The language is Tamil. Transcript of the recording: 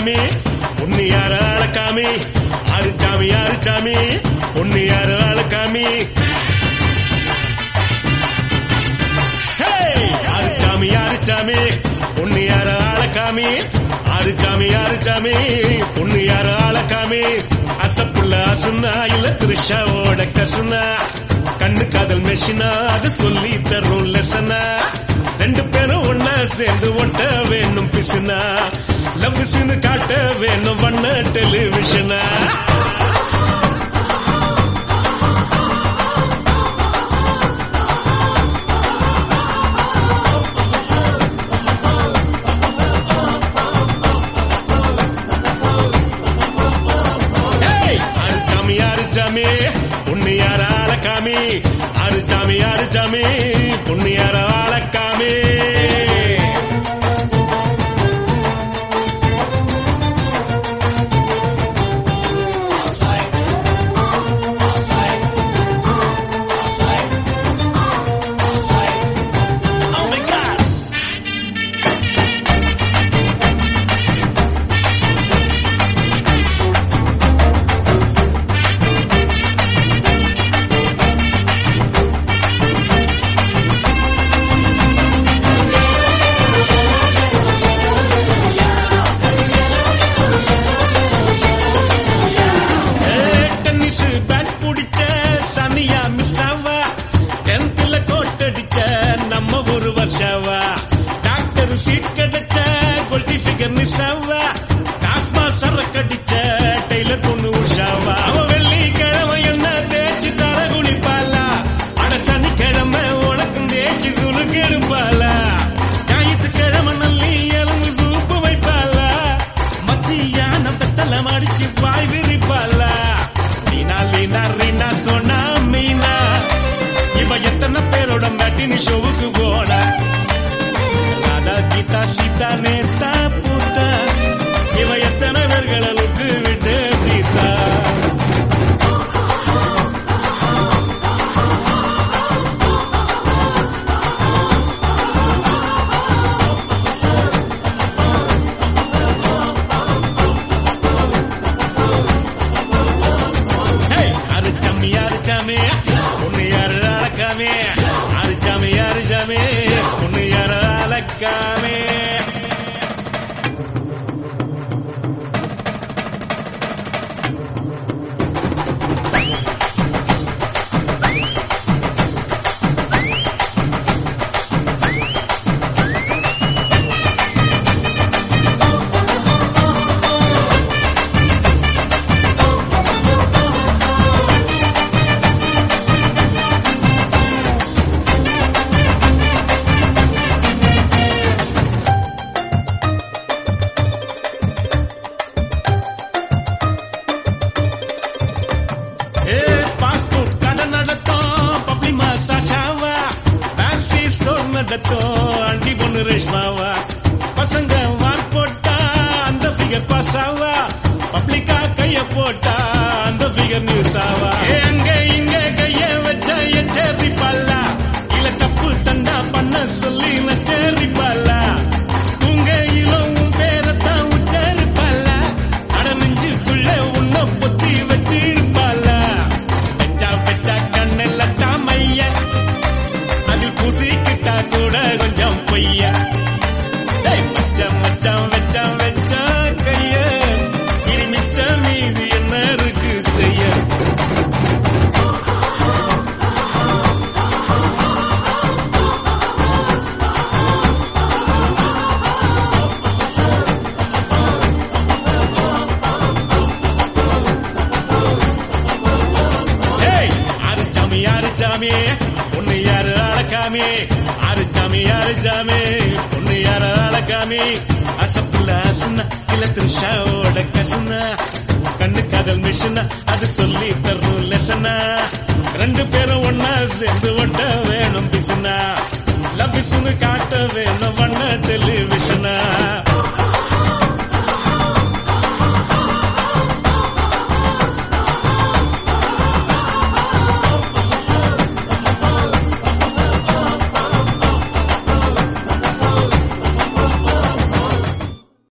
சாமி உன்னு யாரு ஆளக்காமி ஆறு சாமி ஆறு சாமி உன்னு யாரு ஆளக்காமி ஹேய்! ஆறு சாமி ஆறு சாமி உன்னு யாரு ஆளக்காமி ஆறு சாமி ஆறு சாமி உன்னு யாரு ஆளக்காமி அசப்புள்ள அசுனா இல்ல திருஷாவோட கசுனா கண்ணு காதல் மெஷினா அது சொல்லி தரும் லெசனா ரெண்டு பேரும் ஒன்னா சேர்ந்து ஒட்ட வேணும் பிசுனா லவ் சீனு காட்ட வேணும் வண்ண டெலிவிஷனா ஏய்! அரிச்சாமி அரிச்சாமி உன்னு யார ஆளக்காமி அரிச்சாமி அரிச்சாமி உன்னு யார ஆளக்காமி Oh my God! Tennis bat புடிச்ச சனியா மிஸ்ஸாவா டென்த்ல கோட்டடிச்ச நம்ம ஒரு வருஷாவா டாக்டர் சீட் கிடைச்ச கொல்டி ஃபிகர் மிஸ்ஸாவா காஸ்மா சரக்கடிச்ச டெய்லர் பொண்ணு உஷாவா அவ வெள்ளிக்கிழமை என்ன தேய்ச்சி தர குளிப்பாளா அட சனிக்கிழமை உனக்கும் தேய்ச்சி சுலுக்கு எடுப்பாளா ஞாயிற்றுக்கிழமை நல்லி எலும்பு சூப்பு வைப்பாளா மத்தியானம் பெத்தல மடிச்சு வாய் விரிப்பாளா லீனா லீனா ரீனா சொன்னா மீனா இவ எத்தனை பேரோட மேட்டினி ஷோவுக்கு போனா ராதா கீதா சீதா நேத்தா பூத்தா இவ எத்தனை பேர்களை லுக்கு விட்டு தீத்தா Hey, அரிச்சாமி அரிச்சாமி உன்னை யாரு அழக்காமே அரிச்சாமி அரிச்சாமி உன்னை யாரு அழக்காமே ஏ பாஸ்போர்ட் கடை நடத்தும் பப்ளிமா சாஷாவா ஃபேன்சி ஸ்டோர் நடத்தும் அண்டி பொண்ணு ரேஷ்மாவா பசங்க வார் போட்டா அந்த ஃபிகர் பாஸ் ஆவா பப்ளிக்கா கைய போட்டா அந்த ஃபிகர் நியூஸ் ஆவா ஏ, அங்க இங்க கைய வச்ச எச்சேரி பாலா இல்ல தப்பு தண்டா பண்ண சொல்லி நச்சேரி பாலா உங்க இளம் உன் பேரத்தான் உச்சரிப்பாளா அட நெஞ்சுக்குள்ள உன்னை பொத்தி வச்சிருப்பாளா வெச்சா வெச்சா கண்ணில் தாமைய அதில் பூசிக்கிட்டா கூட கொஞ்சம் பொய்ய டேய் மச்சான் மச்சான் வெச்சான் வெச்சா கைய இனி மிச்சம் மீதி என்ன இருக்கு செய்ய ஏய் அரிச்சாமி அரிச்சாமி உன்னை யாரு அழக்காமி அரிச்சாமி அரிச்சாமி உன்னை யாரு அழக்காமி அசப்புல அசுனா இல்ல திருஷாவோட கசுனா கண்ணு காதல் மிஷினா அது சொல்லி தரும் லெசனா ரெண்டு பேரும் ஒன்னா சேர்ந்து ஒட்ட வேணும் பிசுனா லவ் காட்ட வேணும் வண்ண டெலிவிஷனா